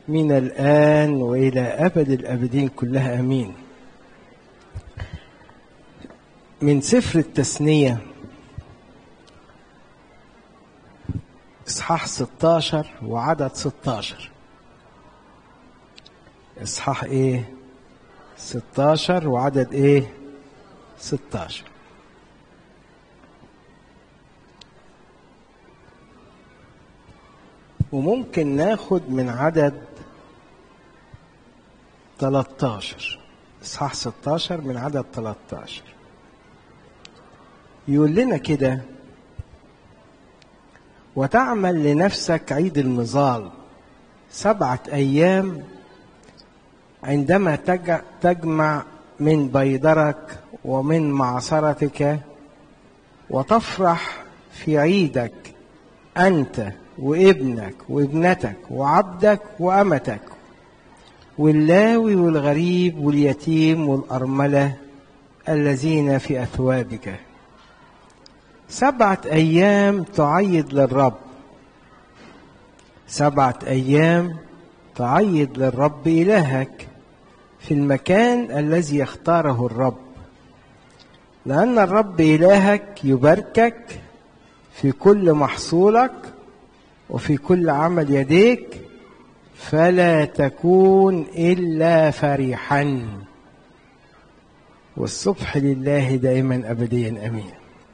من الآن وإلى أبد الأبدين كلها أمين من سفر التثنية إصحاح 16 وعدد 16 إصحاح إيه 16 وعدد إيه 16 وممكن ناخد من عدد 13 إصحاح 16 من عدد 13 يقول لنا كده وتعمل لنفسك عيد المظال سبعة أيام عندما تجمع من بيدرك ومن معصرتك وتفرح في عيدك أنت وابنك وابنتك وعبدك وأمتك واللاوي والغريب واليتيم والأرملة الذين في أثوابك سبعة أيام تعيد للرب سبعة أيام تعيد للرب إلهك في المكان الذي يختاره الرب لأن الرب إلهك يباركك في كل محصولك وفي كل عمل يديك فلا تكون إلا فرحا والصبح لله دائما أبديا أمين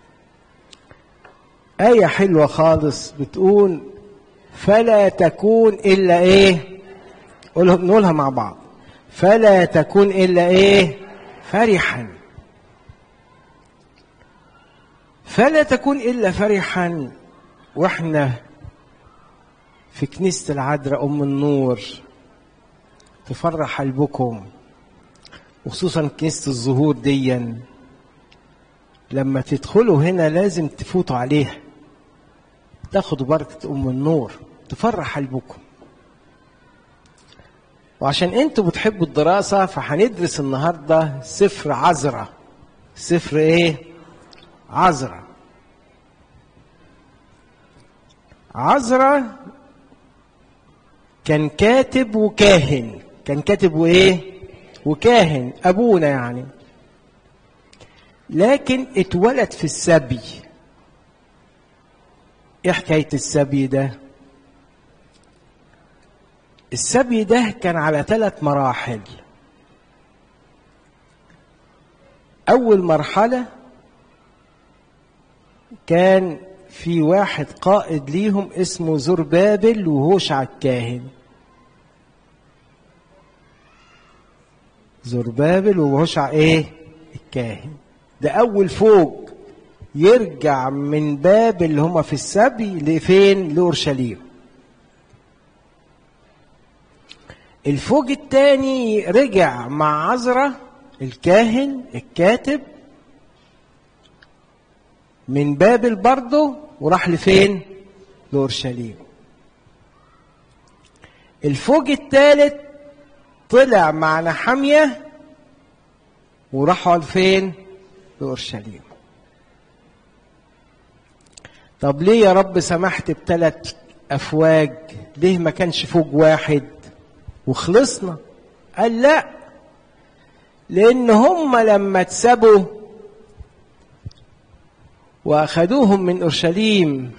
آية حلوة خالص بتقول فلا تكون إلا إيه نقولها مع بعض فلا تكون إلا إيه فرحا فلا تكون إلا فرحا وإحنا في كنيسة العذراء أم النور تفرح قلبكم وخصوصا كنيسة الظهور ديا لما تدخلوا هنا لازم تفوتوا عليها تاخدوا بركة أم النور تفرح قلبكم وعشان انتوا بتحبوا الدراسة فهندرس النهاردة سفر عذراء سفر ايه عذراء عذراء كان كاتب وكاهن كان كاتب وايه وكاهن ابونا يعني لكن اتولد في السبي ايه حكايه السبي ده السبي ده كان على ثلاث مراحل اول مرحله كان في واحد قائد ليهم اسمه زربابل وهوشع الكاهن زربابل وهوشع ايه الكاهن ده اول فوج يرجع من بابل اللي هما في السبي لفين لاورشليم الفوج الثاني رجع مع عزرا الكاهن الكاتب من بابل برضه وراح لفين لاورشليم الفوج الثالث طلع مع نحمية وراحوا لفين لاورشليم طب ليه يا رب سمحت بثلاث افواج ليه ما كانش فوج واحد وخلصنا قال لا لان هم لما اتسبوا واخذوهم من اورشليم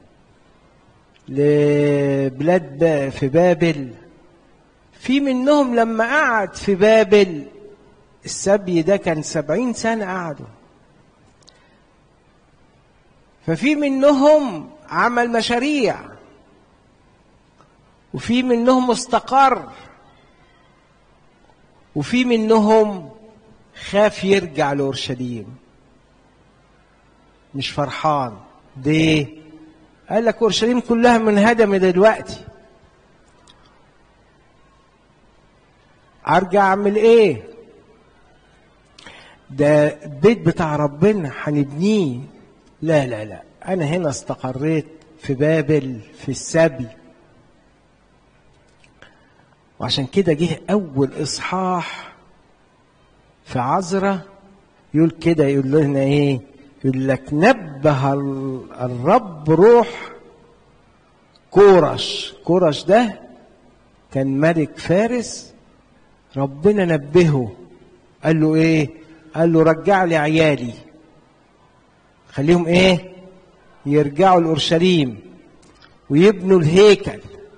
لبلاد في بابل في منهم لما قعد في بابل السبي ده كان سبعين سنة قعدوا ففي منهم عمل مشاريع وفي منهم استقر وفي منهم خاف يرجع لأورشليم مش فرحان ليه قال لك اورشليم كلها منهدمه دلوقتي ارجع اعمل ايه ده البيت بتاع ربنا هنبنيه لا لا لا انا هنا استقريت في بابل في السبي وعشان كده جه اول اصحاح في عذرة يقول كده يقول لنا ايه يقول لك نبه الرب روح كورش كورش ده كان ملك فارس ربنا نبهه قال له ايه قال له رجع لي عيالي خليهم ايه يرجعوا لاورشليم ويبنوا الهيكل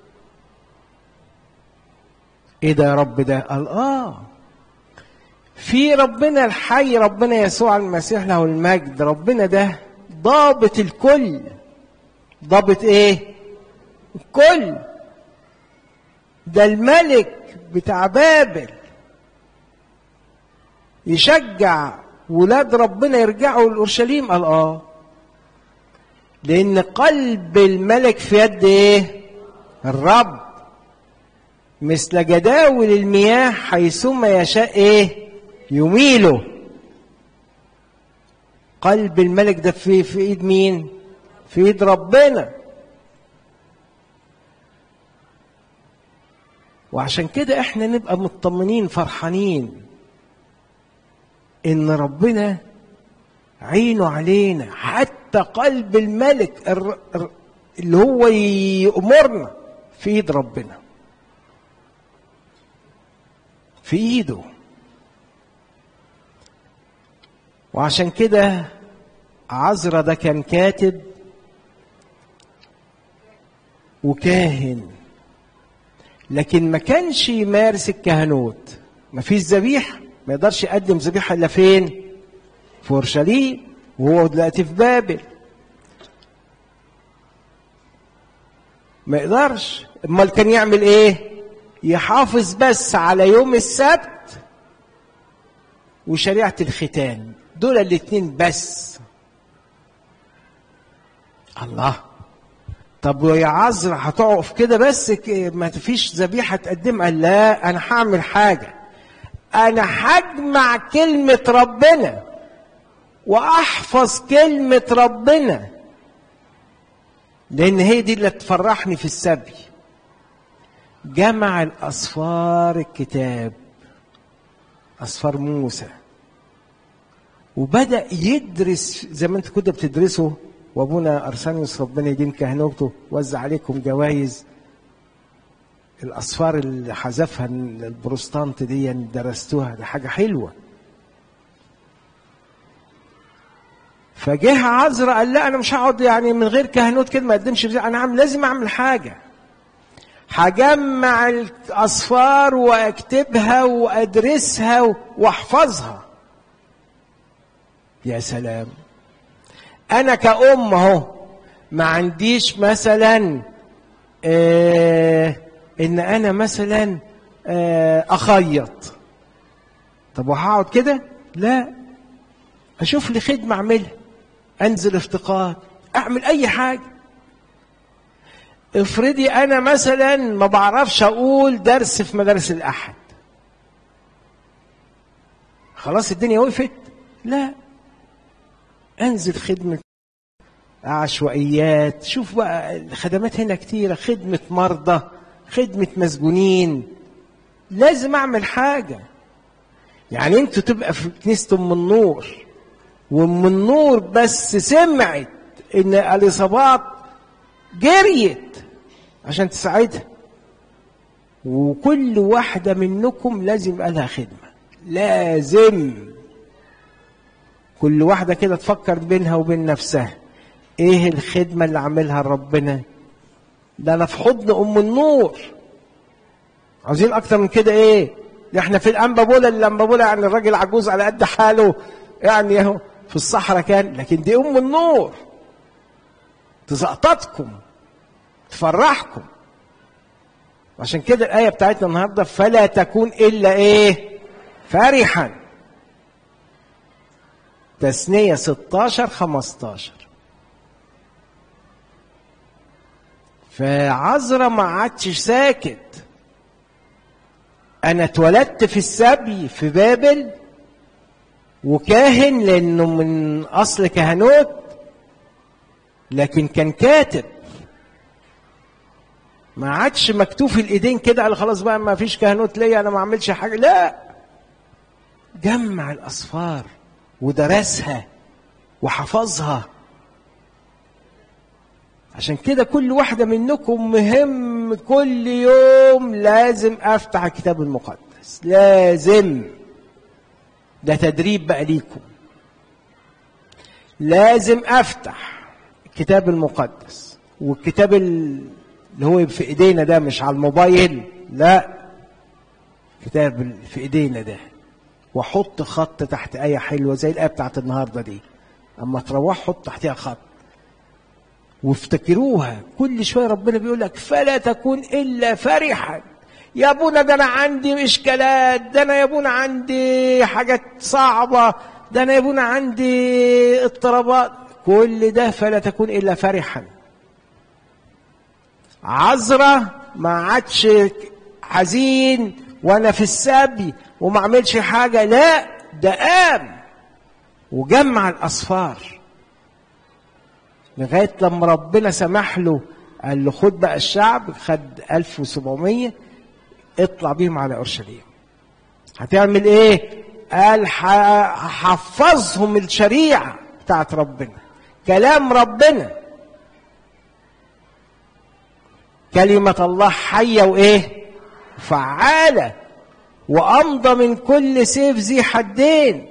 ايه ده يا رب ده قال اه في ربنا الحي ربنا يسوع المسيح له المجد ربنا ده ضابط الكل ضابط ايه الكل ده الملك بتاع بابل يشجع ولاد ربنا يرجعوا لاورشليم قال اه لان قلب الملك في يد ايه الرب مثل جداول المياه حيثما يشاء ايه يميله قلب الملك ده في في ايد مين في ايد ربنا وعشان كده احنا نبقى مطمنين فرحانين ان ربنا عينه علينا حتى قلب الملك اللي هو يأمرنا في ايد ربنا في ايده وعشان كده عزرا ده كان كاتب وكاهن لكن ما كانش يمارس الكهنوت ما فيش ذبيحه ما يقدرش يقدم ذبيحه الا فين في اورشليم وهو دلوقتي في بابل ما يقدرش امال كان يعمل ايه يحافظ بس على يوم السبت وشريعه الختان دول الاتنين بس الله طب ويا عذرا هتقف كده بس ما فيش ذبيحه تقدمها لا انا هعمل حاجه انا هجمع كلمه ربنا واحفظ كلمه ربنا لان هي دي اللي تفرحني في السبي جمع الاصفار الكتاب اصفار موسى وبدا يدرس زي ما انتوا كده بتدرسوا وابونا ارسانيوس ربنا يديم كهنوته وزع عليكم جوائز الاصفار اللي حذفها البروستانت دي درستوها دي حاجه حلوه فجه عذرا قال لا انا مش هقعد يعني من غير كهنوت كده ما اقدمش انا عم لازم اعمل حاجه هجمع الاصفار واكتبها وادرسها واحفظها يا سلام انا كأم اهو ما عنديش مثلا آه ان انا مثلا آه اخيط طب وهقعد كده لا اشوف لي خدمه اعملها انزل افتقاد اعمل اي حاجه افرضي انا مثلا ما بعرفش اقول درس في مدارس الاحد خلاص الدنيا وقفت لا انزل خدمه عشوائيات شوف بقى الخدمات هنا كتيرة خدمة مرضى خدمة مسجونين لازم أعمل حاجة يعني أنتوا تبقى في كنيسة أم النور وأم النور بس سمعت إن الإصابات جريت عشان تساعدها وكل واحدة منكم لازم يبقى لها خدمة لازم كل واحدة كده تفكر بينها وبين نفسها ايه الخدمة اللي عاملها ربنا ده انا في حضن ام النور عاوزين اكتر من كده ايه ده احنا في الانبابولا الانبابولا يعني الراجل عجوز على قد حاله يعني اهو في الصحراء كان لكن دي ام النور تزقططكم تفرحكم عشان كده الآية بتاعتنا النهاردة فلا تكون إلا إيه فرحا تثنية 16 15 فعذرا ما عادش ساكت انا اتولدت في السبي في بابل وكاهن لانه من اصل كهنوت لكن كان كاتب ما عادش مكتوف الايدين كده على خلاص بقى ما فيش كهنوت ليا انا ما اعملش حاجه لا جمع الاصفار ودرسها وحفظها عشان كده كل واحدة منكم مهم كل يوم لازم أفتح الكتاب المقدس لازم ده تدريب بقى ليكم لازم أفتح الكتاب المقدس والكتاب اللي هو في إيدينا ده مش على الموبايل لا كتاب في إيدينا ده وأحط خط تحت آية حلوة زي الآية بتاعت النهاردة دي أما تروح حط تحتها خط وافتكروها كل شويه ربنا بيقول لك فلا تكون الا فرحا يا ابونا ده انا عندي اشكالات ده انا يا ابونا عندي حاجات صعبه ده انا يا ابونا عندي اضطرابات كل ده فلا تكون الا فرحا عذرة ما عادش حزين وانا في السبي وما عملش حاجه لا ده قام وجمع الاصفار لغايه لما ربنا سمح له قال له خد بقى الشعب خد 1700 اطلع بيهم على اورشليم هتعمل ايه قال هحفظهم الشريعه بتاعت ربنا كلام ربنا كلمة الله حية وإيه؟ فعالة وأمضى من كل سيف ذي حدين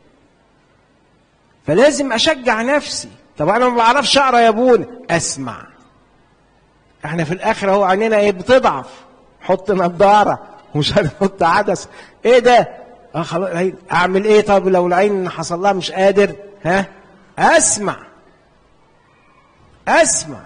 فلازم أشجع نفسي طب انا ما بعرفش اقرا يا ابونا اسمع احنا في الاخر اهو عينينا ايه بتضعف حط نضاره ومش هنحط عدس ايه ده اه خلاص العين اعمل ايه طب لو العين حصل لها مش قادر ها اسمع اسمع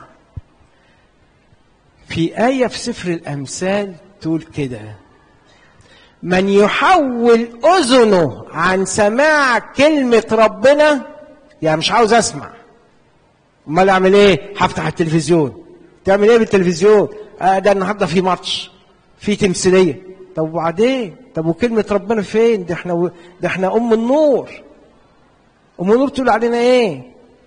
في آية في سفر الأمثال تقول كده من يحول أذنه عن سماع كلمة ربنا يعني مش عاوز أسمع امال اعمل ايه هفتح التلفزيون تعمل ايه بالتلفزيون آه ده النهارده في ماتش في تمثيليه طب وبعدين طب وكلمه ربنا فين ده احنا و... ده احنا ام النور ام النور تقول علينا ايه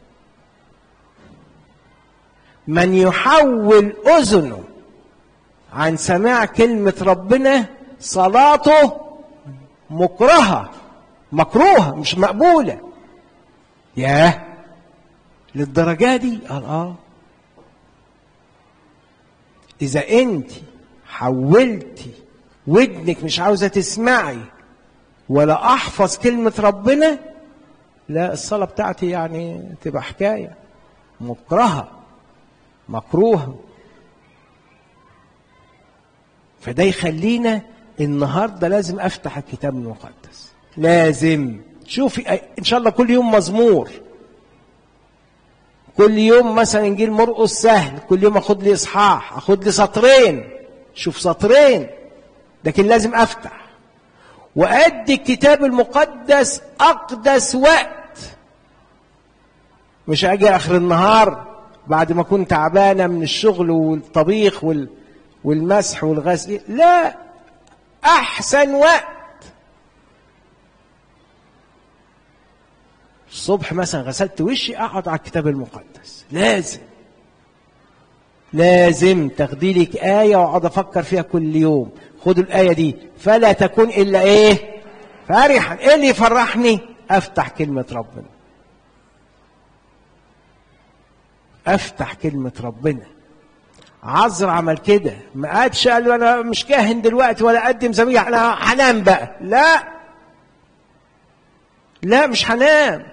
من يحول اذنه عن سماع كلمه ربنا صلاته مكرهه مكروهه مش مقبوله ياه للدرجة دي قال اه إذا أنت حولتي ودنك مش عاوزة تسمعي ولا أحفظ كلمة ربنا لا الصلاة بتاعتي يعني تبقى حكاية مكرهة مكروهة فده يخلينا النهارده لازم افتح الكتاب المقدس لازم شوفي ان شاء الله كل يوم مزمور كل يوم مثلا انجيل مرقس سهل كل يوم اخد لي اصحاح اخد لي سطرين شوف سطرين لكن لازم افتح وادي الكتاب المقدس اقدس وقت مش اجي اخر النهار بعد ما كنت تعبانه من الشغل والطبيخ وال والمسح والغسل لا احسن وقت الصبح مثلا غسلت وشي اقعد على الكتاب المقدس لازم لازم تاخدي لك آية واقعد أفكر فيها كل يوم خدوا الآية دي فلا تكون إلا إيه فرحا إيه اللي يفرحني أفتح كلمة ربنا أفتح كلمة ربنا عذر عمل كده ما قادش قال له أنا مش كاهن دلوقتي ولا أقدم ذبيحة أنا هنام بقى لا لا مش هنام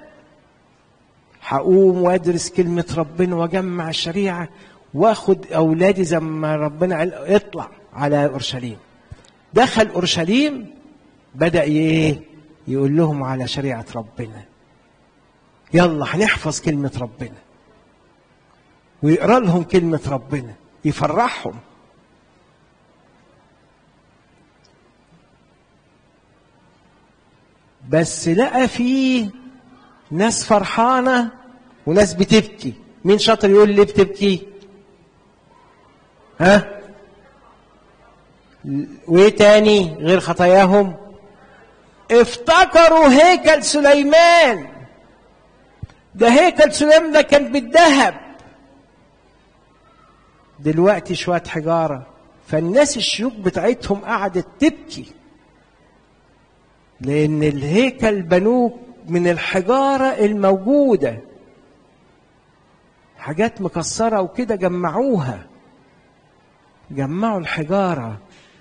هقوم وادرس كلمة ربنا واجمع الشريعة واخد اولادي زي ما ربنا قال اطلع على اورشليم دخل اورشليم بدا ايه يقول لهم على شريعه ربنا يلا هنحفظ كلمه ربنا ويقرا لهم كلمه ربنا يفرحهم بس لقى فيه ناس فرحانه وناس بتبكي مين شاطر يقول لي بتبكي ها وايه تاني غير خطاياهم افتكروا هيكل سليمان ده هيكل سليمان ده كان بالذهب دلوقتي شوية حجارة فالناس الشيوخ بتاعتهم قعدت تبكي لأن الهيكل بنوه من الحجارة الموجودة حاجات مكسرة وكده جمعوها جمعوا الحجارة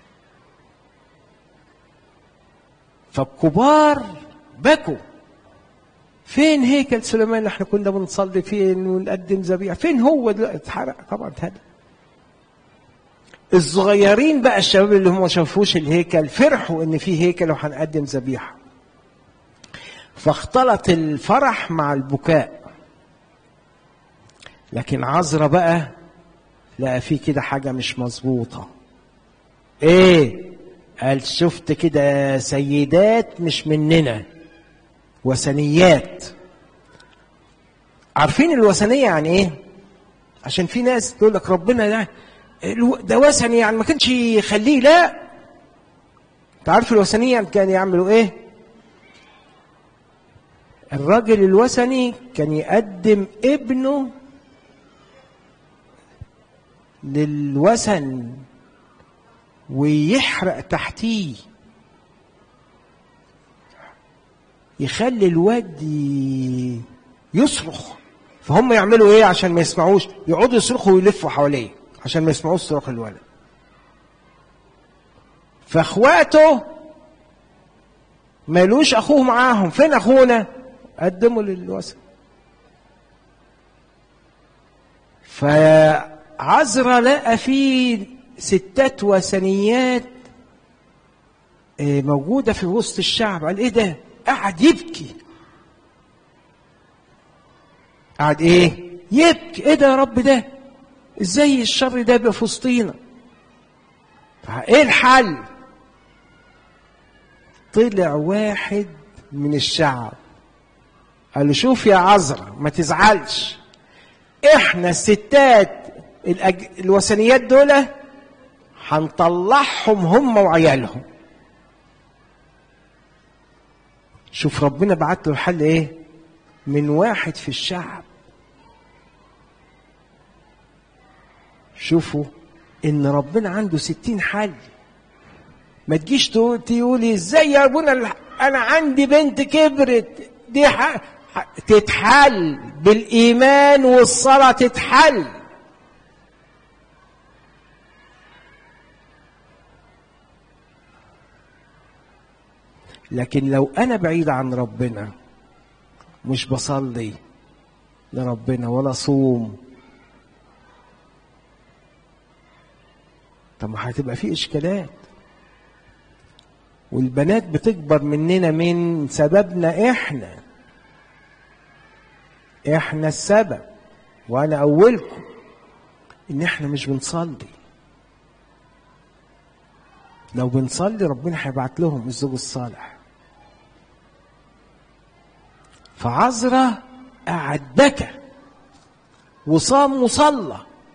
فالكبار بكوا فين هيكل سليمان اللي احنا كنا بنصلي فين ونقدم ذبيحة فين هو دلوقتي اتحرق طبعا اتهدم الصغيرين بقى الشباب اللي هم ما شافوش الهيكل فرحوا ان في هيكل وهنقدم ذبيحه فاختلط الفرح مع البكاء لكن عذرا بقى لقى فيه كده حاجة مش مظبوطة ايه قال شفت كده سيدات مش مننا وثنيات عارفين الوثنية يعني ايه عشان في ناس تقول لك ربنا ده ده وثني يعني ما كانش يخليه لا انت عارف الوثنية يعني كان يعملوا ايه الراجل الوثني كان يقدم ابنه للوثن ويحرق تحتيه يخلي الواد يصرخ فهم يعملوا ايه عشان ما يسمعوش يقعدوا يصرخوا ويلفوا حواليه عشان ما يسمعوش صراخ الولد فاخواته مالوش اخوه معاهم فين اخونا قدموا للوثن فعزرا لقى في ستات وثنيات موجودة في وسط الشعب قال ايه ده قعد يبكي قعد ايه يبكي ايه ده يا رب ده ازاي الشر ده يبقى في وسطينا ايه الحل طلع واحد من الشعب قال له شوف يا عذرا ما تزعلش احنا الستات الأج... الوثنيات دول هنطلعهم هم وعيالهم شوف ربنا بعت له الحل ايه من واحد في الشعب شوفوا ان ربنا عنده ستين حل ما تجيش تقولي ازاي يا ابونا انا عندي بنت كبرت دي ح... تتحل بالايمان والصلاه تتحل لكن لو انا بعيد عن ربنا مش بصلي لربنا ولا صوم طب ما هتبقى في اشكالات والبنات بتكبر مننا من سببنا احنا احنا السبب وانا اولكم ان احنا مش بنصلي لو بنصلي ربنا هيبعت لهم الزوج الصالح فعذرة قعد بكى وصام وصلى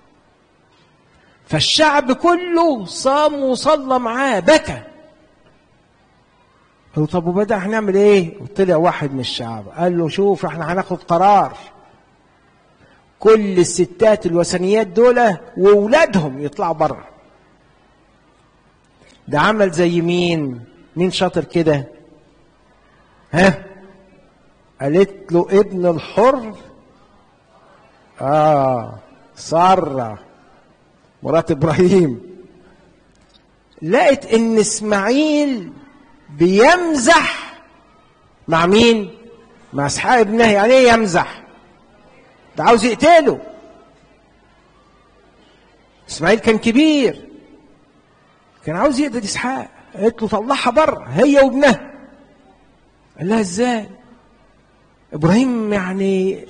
فالشعب كله صام وصلى معاه بكى قالوا طب وبدا هنعمل ايه؟ وطلع واحد من الشعب قال له شوف احنا هناخد قرار كل الستات الوثنيات دول واولادهم يطلعوا بره ده عمل زي مين؟ مين شاطر كده؟ ها؟ قالت له ابن الحر اه سارة مرات ابراهيم لقت ان اسماعيل بيمزح مع مين؟ مع اسحاق ابنه يعني ايه يمزح؟ ده عاوز يقتله اسماعيل كان كبير كان عاوز يقتل اسحاق قالت له طلعها بره هي وابنها قال لها ازاي؟ ابراهيم يعني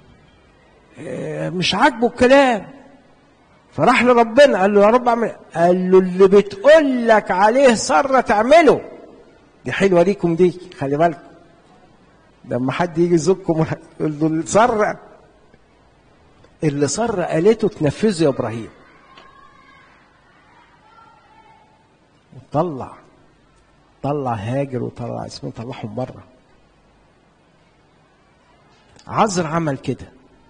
مش عاجبه الكلام فراح لربنا قال له يا رب اعمل قال له اللي بتقول لك عليه سره تعمله دي حلوه ليكم دي خلي بالكم لما حد يجي يزكم يقول له سره اللي سره قالته تنفذه يا ابراهيم وطلع طلع هاجر وطلع اسمه طلعهم بره عذر عمل كده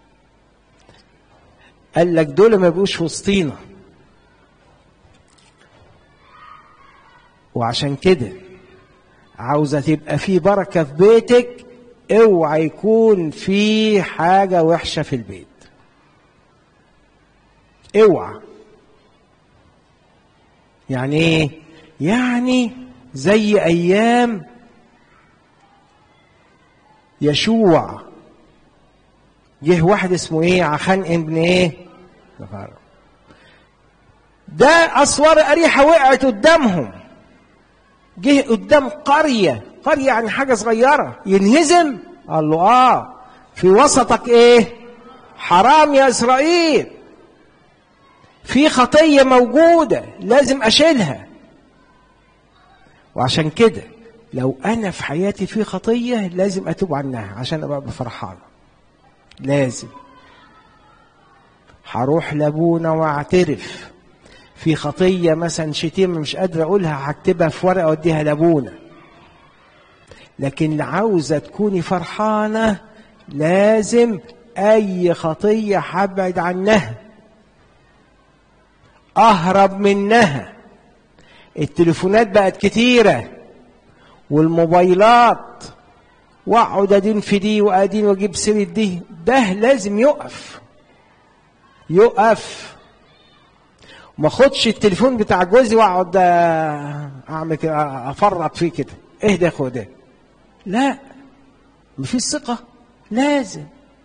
قال لك دول ما يبقوش في وسطينا وعشان كده عاوزة تبقى في بركة في بيتك اوعى يكون في حاجة وحشة في البيت اوعى يعني ايه يعني زي ايام يشوع جه واحد اسمه ايه عخان ابن ايه ده اسوار اريحه وقعت قدامهم جه قدام قريه قريه يعني حاجه صغيره ينهزم قال له اه في وسطك ايه حرام يا اسرائيل في خطيه موجوده لازم اشيلها وعشان كده لو انا في حياتي في خطيه لازم اتوب عنها عشان ابقى فرحان لازم هروح لابونا واعترف في خطيه مثلا شتيمه مش قادر اقولها هكتبها في ورقه واديها لابونا لكن عاوزه تكوني فرحانه لازم اي خطيه هبعد عنها اهرب منها التليفونات بقت كتيره والموبايلات واقعد ادين في دي وادين واجيب سيره دي ده لازم يقف يقف ما اخدش التليفون بتاع جوزي واقعد اعمل كده افرط فيه كده اهدى يا اخو ده لا مفيش ثقه لازم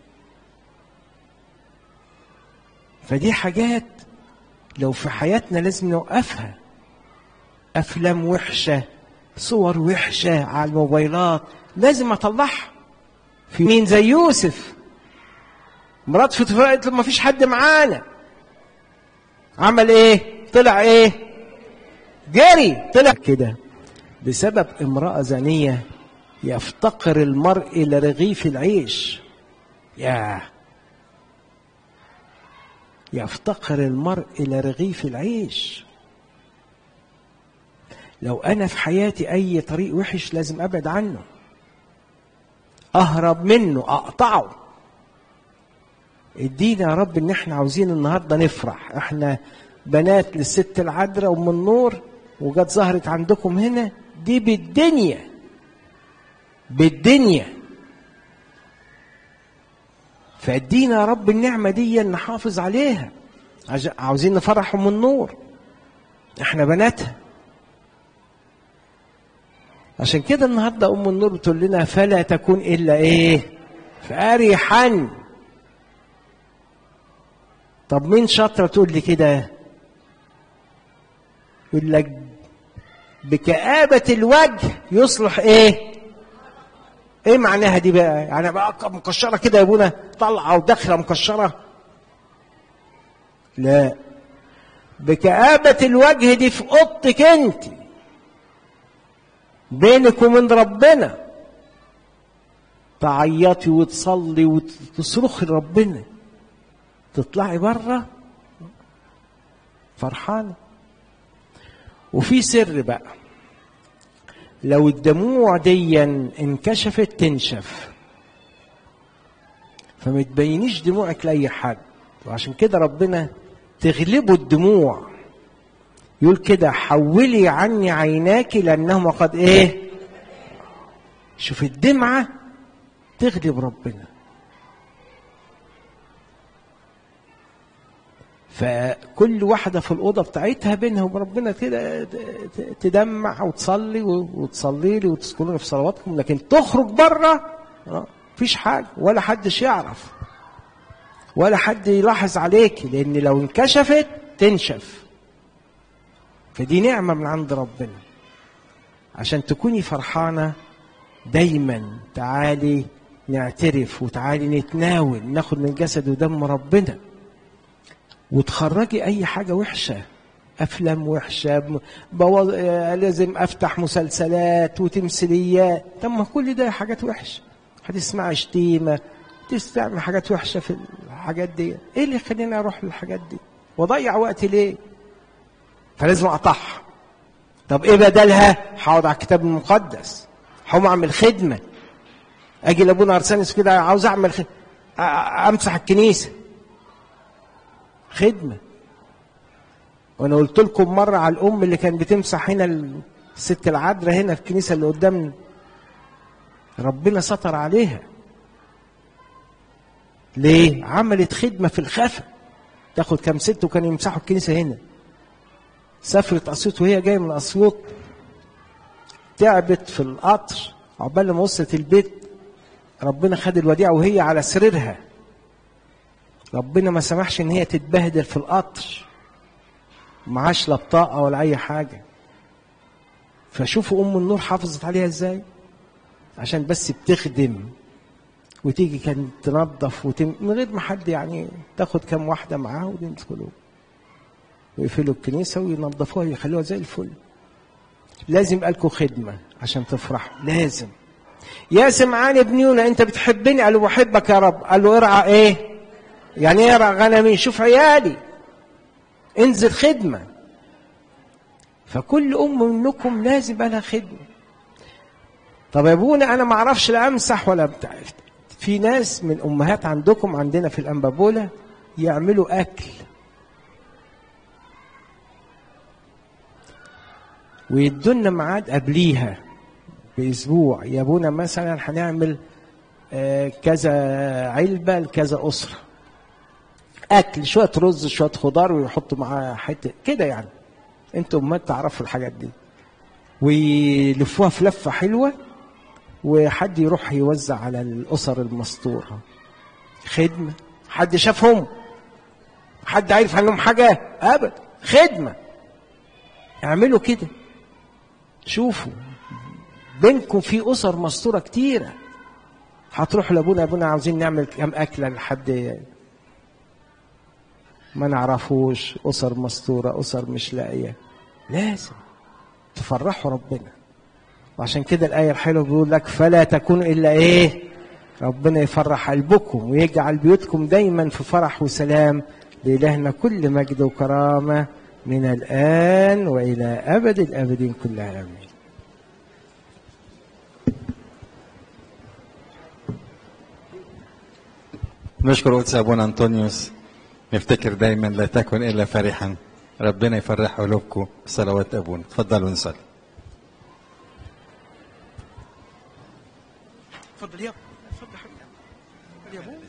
فدي حاجات لو في حياتنا لازم نوقفها افلام وحشه صور وحشه على الموبايلات لازم اطلعها في مين زي يوسف مرات فطفاء قالت له ما فيش حد معانا عمل ايه طلع ايه جري طلع كده بسبب امرأة زانية يفتقر المرء إلى رغيف العيش ياه يفتقر المرء إلى رغيف العيش لو أنا في حياتي أي طريق وحش لازم أبعد عنه أهرب منه أقطعه ادينا يا رب ان احنا عاوزين النهارده نفرح احنا بنات للست العذراء ام النور وجت ظهرت عندكم هنا دي بالدنيا بالدنيا فادينا يا رب النعمه دي نحافظ عليها عاوزين نفرح ام النور احنا بناتها عشان كده النهارده ام النور بتقول لنا فلا تكون الا ايه فرحا طب مين شاطره تقول لي كده يقول لك بكآبة الوجه يصلح ايه ايه معناها دي بقى يعني بقى مكشره كده يا ابونا طالعه وداخله مكشره لا بكآبة الوجه دي في اوضتك انت بينك وبين ربنا تعيطي وتصلي وتصرخي لربنا تطلعي بره فرحانه وفي سر بقى لو الدموع دي انكشفت تنشف فما تبينيش دموعك لاي حد وعشان كده ربنا تغلبوا الدموع يقول كده حولي عني عيناك لانهما قد ايه شوف الدمعه تغلب ربنا فكل واحدة في الأوضة بتاعتها بينها وبين ربنا كده تدمع وتصلي وتصلي لي وتذكروني في صلواتكم لكن تخرج بره مفيش حاجة ولا حدش يعرف ولا حد يلاحظ عليك لأن لو انكشفت تنشف فدي نعمة من عند ربنا عشان تكوني فرحانة دايما تعالي نعترف وتعالي نتناول ناخد من جسد ودم ربنا وتخرجي اي حاجه وحشه افلام وحشه بوض... لازم افتح مسلسلات وتمثيليات طب ما كل ده حاجات وحشه هتسمع شتيمه تستعمل حاجات وحشه في الحاجات دي ايه اللي يخليني اروح للحاجات دي واضيع وقتي ليه فلازم اقطعها طب ايه بدلها هقعد على الكتاب المقدس هقوم اعمل خدمه اجي لابونا ارسانس كده عاوز اعمل خدمة. امسح الكنيسه خدمة وأنا قلت لكم مرة على الأم اللي كانت بتمسح هنا الست العذراء هنا في الكنيسة اللي قدامنا ربنا ستر عليها ليه؟ عملت خدمة في الخفا تاخد كام ست وكانوا يمسحوا الكنيسة هنا سافرت أسيوط وهي جاية من أسيوط تعبت في القطر عقبال ما وصلت البيت ربنا خد الوديعة وهي على سريرها ربنا ما سمحش ان هي تتبهدل في القطر معاش لا بطاقة ولا أي حاجة فشوفوا أم النور حافظت عليها ازاي عشان بس بتخدم وتيجي كانت تنظف وتم... من غير ما حد يعني تاخد كام واحدة معاها ويدخلوا ويقفلوا الكنيسة وينظفوها يخلوها زي الفل لازم يبقى لكم خدمة عشان تفرحوا لازم يا سمعان ابن يونا انت بتحبني قال له بحبك يا رب قال له ارعى ايه يعني ايه ارعى غنمي شوف عيالي انزل خدمة فكل ام منكم لازم يبقى لها خدمة طب يا ابونا انا ما اعرفش لا امسح ولا بتاع في ناس من امهات عندكم عندنا في الانبابوله يعملوا اكل ويدونا ميعاد قبليها باسبوع يا ابونا مثلا هنعمل آه، كذا علبه لكذا اسره اكل شويه رز شويه خضار ويحطوا معاه حته كده يعني انتوا امهات تعرفوا الحاجات دي ويلفوها في لفه حلوه وحد يروح يوزع على الاسر المستوره خدمه حد شافهم حد عارف عنهم حاجه ابدا خدمه اعملوا كده شوفوا بينكم في اسر مستوره كتيره هتروح لابونا ابونا عاوزين نعمل كام اكله لحد ما نعرفوش اسر مستوره اسر مش لاقيه لازم تفرحوا ربنا وعشان كده الآية الحلوة بيقول لك فلا تكونوا إلا إيه ربنا يفرح قلبكم ويجعل بيوتكم دايما في فرح وسلام لإلهنا كل مجد وكرامة من الآن وإلى أبد الآبدين كلها آمين نشكر قدس ابونا انطونيوس نفتكر دايما لا تكن الا فرحا ربنا يفرح قلوبكم بصلوات ابونا اتفضلوا نصلي اتفضل يا اتفضل يا ابونا